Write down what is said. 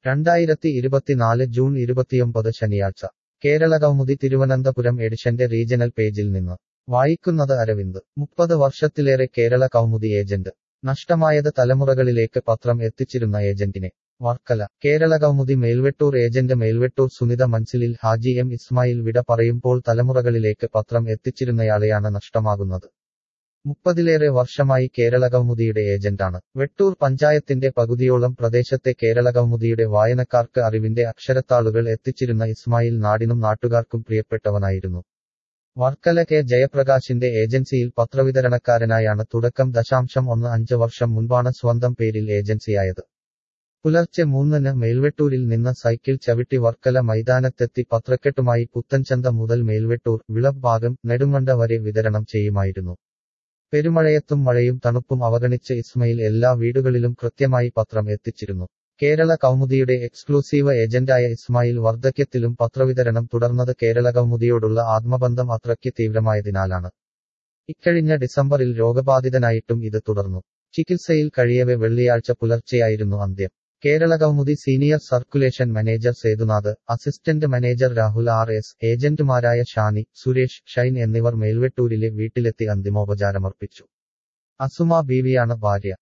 രണ്ടായിരത്തി ഇരുപത്തിനാല് ജൂൺ ഇരുപത്തിയൊമ്പത് ശനിയാഴ്ച കേരള കൗമുദി തിരുവനന്തപുരം എഡിഷന്റെ റീജണൽ പേജിൽ നിന്ന് വായിക്കുന്നത് അരവിന്ദ് മുപ്പത് വർഷത്തിലേറെ കേരള കൗമുദി ഏജന്റ് നഷ്ടമായത് തലമുറകളിലേക്ക് പത്രം എത്തിച്ചിരുന്ന ഏജന്റിനെ വർക്കല കേരള കൗമുദി മേൽവെട്ടൂർ ഏജന്റ് മേൽവെട്ടൂർ സുനിത മൻസിലിൽ ഹാജി എം ഇസ്മായിൽ വിട പറയുമ്പോൾ തലമുറകളിലേക്ക് പത്രം എത്തിച്ചിരുന്നയാളെയാണ് നഷ്ടമാകുന്നത് മുപ്പതിലേറെ വർഷമായി കേരള കൗമുദിയുടെ ഏജന്റാണ് വെട്ടൂർ പഞ്ചായത്തിന്റെ പകുതിയോളം പ്രദേശത്തെ കേരള കൗമുദിയുടെ വായനക്കാർക്ക് അറിവിന്റെ അക്ഷരത്താളുകൾ എത്തിച്ചിരുന്ന ഇസ്മായിൽ നാടിനും നാട്ടുകാർക്കും പ്രിയപ്പെട്ടവനായിരുന്നു വർക്കല കെ ജയപ്രകാശിന്റെ ഏജൻസിയിൽ പത്രവിതരണക്കാരനായാണ് തുടക്കം ദശാംശം ഒന്ന് അഞ്ച് വർഷം മുൻപാണ് സ്വന്തം പേരിൽ ഏജൻസിയായത് പുലർച്ചെ മൂന്നിന് മേൽവെട്ടൂരിൽ നിന്ന് സൈക്കിൾ ചവിട്ടി വർക്കല മൈതാനത്തെത്തി പത്രക്കെട്ടുമായി പുത്തൻചന്ത മുതൽ മേൽവെട്ടൂർ വിളബ് ഭാഗം നെടുങ്കണ്ട വരെ വിതരണം ചെയ്യുമായിരുന്നു പെരുമഴയത്തും മഴയും തണുപ്പും അവഗണിച്ച് ഇസ്മയിൽ എല്ലാ വീടുകളിലും കൃത്യമായി പത്രം എത്തിച്ചിരുന്നു കേരള കൗമുദിയുടെ എക്സ്ക്ലൂസീവ് ഏജന്റായ ഇസ്മായിൽ വാർദ്ധക്യത്തിലും പത്രവിതരണം തുടർന്നത് കേരള കൗമുദിയോടുള്ള ആത്മബന്ധം അത്രയ്ക്ക് തീവ്രമായതിനാലാണ് ഇക്കഴിഞ്ഞ ഡിസംബറിൽ രോഗബാധിതനായിട്ടും ഇത് തുടർന്നു ചികിത്സയിൽ കഴിയവെ വെള്ളിയാഴ്ച പുലർച്ചെയായിരുന്നു അന്ത്യം Kerala Kaumudi senior circulation manager Sethunath assistant manager Rahul R S ഏജന്റുമാരായ ഷാനി സുരേഷ് ഷൈൻ എന്നിവർ മേൽവെട്ടൂരിലെ വീട്ടിലെത്തി അന്തിമോപചാരമർപ്പിച്ചു അസുമ ബീവിയാണ് ഭാര്യ